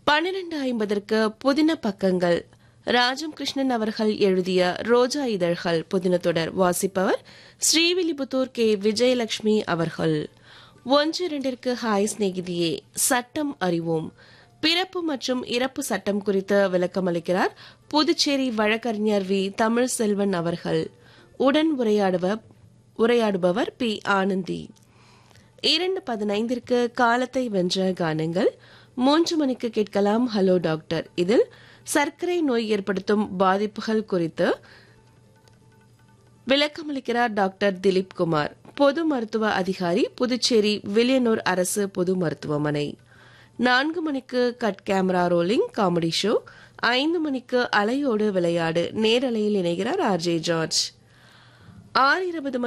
பன்னிரண்டு ஐம்பதற்கு புதின பக்கங்கள் ராஜம் கிருஷ்ணன் அவர்கள் எழுதிய ரோஜா இதழ்கள் புதின தொடர் வாசிப்பவர் ஸ்ரீவில்லிபுத்தூர் கே விஜயலட்சுமி அவர்கள் ஒன்று இரண்டிற்கு ஹாய் சிநேகிதியே சட்டம் அறிவோம் பிறப்பு மற்றும் இறப்பு சட்டம் குறித்து விளக்கமளிக்கிறார் புதுச்சேரி வழக்கறிஞர் வி தமிழ் செல்வன் அவர்கள் உடன் உரையாடுவர் உரையாடுபவர் பி ஆனந்தி இரண்டு பதினைந்திற்கு காலத்தை வென்ற கானங்கள் மூன்று மணிக்கு கேட்கலாம் ஹலோ டாக்டர் இதில் சர்க்கரை நோய் ஏற்படுத்தும் பாதிப்புகள் குறித்து விளக்கமளிக்கிறார் டாக்டர் திலீப் குமார் பொது மருத்துவ அதிகாரி புதுச்சேரி வில்லியனூர் அரசு பொது மருத்துவமனை நான்கு மணிக்கு cut camera rolling comedy show ஐந்து மணிக்கு அலையோடு விளையாடு நேரலையில் இணைகிறார் ஆர் ஜே ஜார்ஜ் ஆறு இருபது